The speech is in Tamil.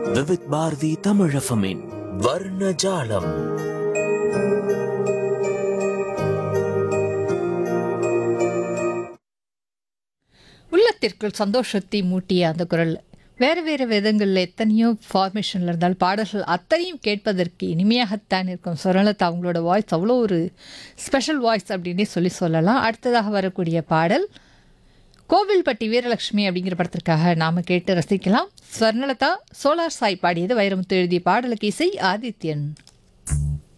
விவித் பாரதி தமிழஃபமின் வர்ணஜாலம் உள்ளத்திற்குள் சந்தோஷத்தை மூட்டிய அந்த குரல் வேறு வேறு விதங்களில் எத்தனையோ ஃபார்மேஷனில் இருந்தால் பாடல்கள் அத்தனையும் கேட்பதற்கு இனிமையாகத்தான் இருக்கும் சுரலதா அவங்களோட வாய்ஸ் அவ்வளோ ஒரு ஸ்பெஷல் வாய்ஸ் அப்படின்னே சொல்லி சொல்லலாம் அடுத்ததாக வரக்கூடிய பாடல் கோவில்பட்டி வீரலட்சுமி அப்படிங்கிற படத்திற்காக நாம் கேட்டு ரசிக்கலாம் ஸ்வர்ணலதா சோலார் சாய் பாடியது வைரமுத்து எழுதிய பாடலுக்கு இசை ஆதித்யன்